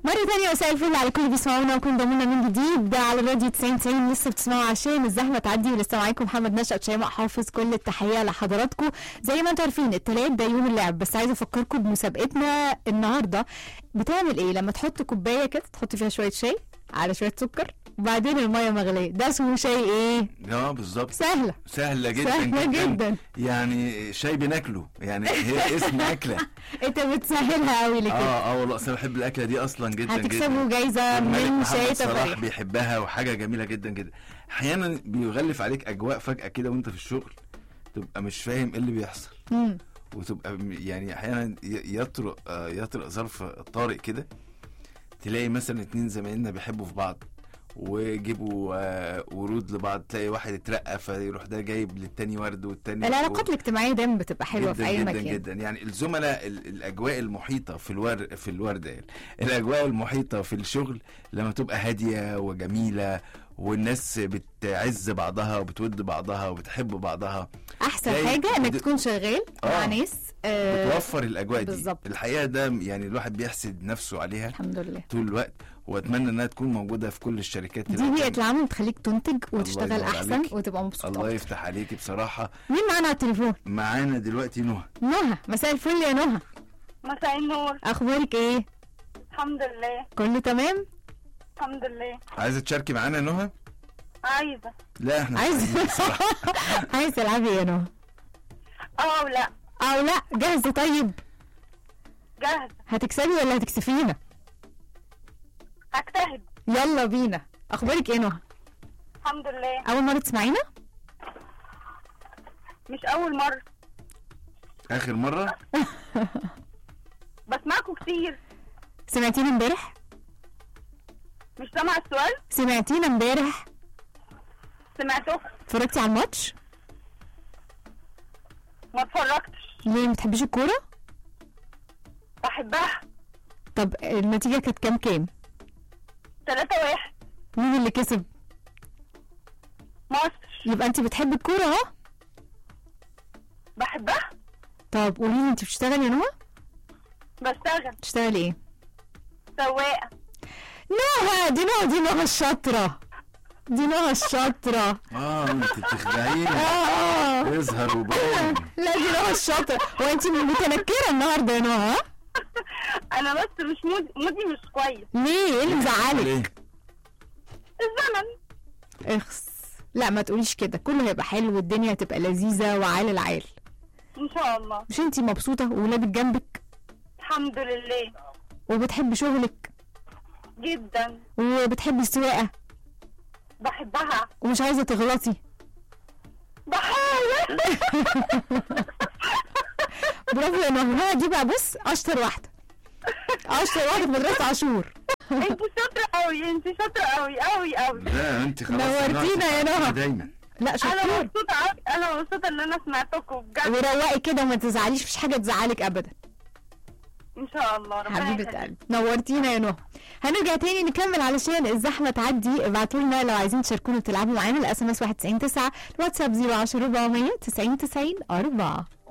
مرة تانية مساء الفل على كل اللي بيسمعونا وكل ضمونا من جديد ده على الراديو 90 90 لسه بتسمعوا عشان الزحمة تعدي ولسه معاكم محمد نشأت شيماء حافظ كل التحية لحضراتكم زي ما انتم عارفين التلات ده يوم اللعب بس عايزة افكركم بمسابقتنا النهاردة بتعمل ايه لما تحط كوباية كده تحط فيها شوية شاي على شوية سكر وبعدين المية مغلية ده اسمه شاي ايه اه بالظبط سهلة سهلة جدا سهلة جدا. يعني شاي بناكله يعني هي اسم أكلة انت بتسهلها قوي لكده اه اه والله أصل أنا بحب الأكلة دي أصلا جدا هتكسبوا جدا جايزة والملك من محمد شاي صلاح تفريح بيحبها وحاجة جميلة جدا جدا أحيانا بيغلف عليك أجواء فجأة كده وأنت في الشغل تبقى مش فاهم إيه اللي بيحصل مم. وتبقى م- يعني احيانا ي- يطرق آه، يطرق ظرف طارئ كده تلاقي مثلا اتنين زمايلنا بيحبوا في بعض ويجيبوا آه، ورود لبعض تلاقي واحد اترقى فيروح ده جايب للتاني ورد والتاني العلاقات الاجتماعية دايما بتبقى حلوة جدا في أي جدا مكان جدا يعني الزملاء ال- الاجواء المحيطه في الور في الورده يعني. الاجواء المحيطه في الشغل لما تبقى هاديه وجميله والناس بتعز بعضها وبتود بعضها وبتحب بعضها احسن زي- حاجه انك بت- تكون شغال مع آه. ناس آه بتوفر الاجواء دي بالظبط. الحقيقه ده يعني الواحد بيحسد نفسه عليها الحمد لله طول الوقت واتمنى انها تكون موجوده في كل الشركات دي اللي بيئه قدامي. العمل بتخليك تنتج وتشتغل ينور احسن عليك. وتبقى مبسوط الله أكتر. يفتح عليكي بصراحه مين معانا على التليفون معانا دلوقتي نهى نهى مساء الفل يا نهى مساء النور اخبارك ايه الحمد لله كله تمام الحمد لله عايزه تشاركي معانا يا نهى عايزة لا احنا مش عايز عايزين بصراحة. عايز تلعبي يا نهى اه ولا او لا جاهزه طيب جاهزة هتكسبي ولا هتكسفينا هجتهد يلا بينا اخبارك ايه نهى الحمد لله اول مره تسمعينا مش أول مرة اخر مره بسمعكوا كتير سمعتينا امبارح مش سامع السؤال سمعتينا امبارح سمعتكم اتفرجتي على الماتش ما اتفرجتش ليه ما بتحبيش الكوره بحبها طب النتيجه كانت كام كام تلاتة واحد مين اللي كسب مصر يبقى انت بتحبي الكوره اهو بحبها طب قولي لي انت بتشتغلي يا نهى بشتغل بتشتغلي ايه سواقة نهى دي نهى دي نهى الشاطره دي نهى الشاطره اه انت بتخدعينا اه يظهر وباين لا دي نهى الشاطره هو انت متنكره النهارده يا نهى ها؟ أنا بس مش مودي مودي مش كويس ليه ايه اللي مزعلك ليه؟ الزمن اخس لا ما تقوليش كده كله هيبقى حلو والدنيا هتبقى لذيذه وعال العال إن شاء الله مش انت مبسوطه وولادك جنبك الحمد لله وبتحبي شغلك جدا وبتحبي السواقه بحبها ومش عايزه تغلطي بحاول برافو يا نهى نهى دي بقى بص اشطر واحده اشطر واحده في مدرسه عاشور انت شاطرة قوي انت شاطرة قوي قوي قوي لا انت خلاص نورتينا يا طلعتي نهى. دايما لا انا شطور مبسوطة قوي انا مبسوطة ان انا سمعتكم بجد وروقي كده وما تزعليش مفيش حاجه تزعلك ابدا ان شاء الله ربنا حبيبه يخليك. قلبي نورتينا يا نهى هنرجع تاني نكمل علشان الزحمه تعدي ابعتوا لنا لو عايزين تشاركونا وتلعبوا معانا الاس ام اس 199 الواتساب 010 400 90 90 4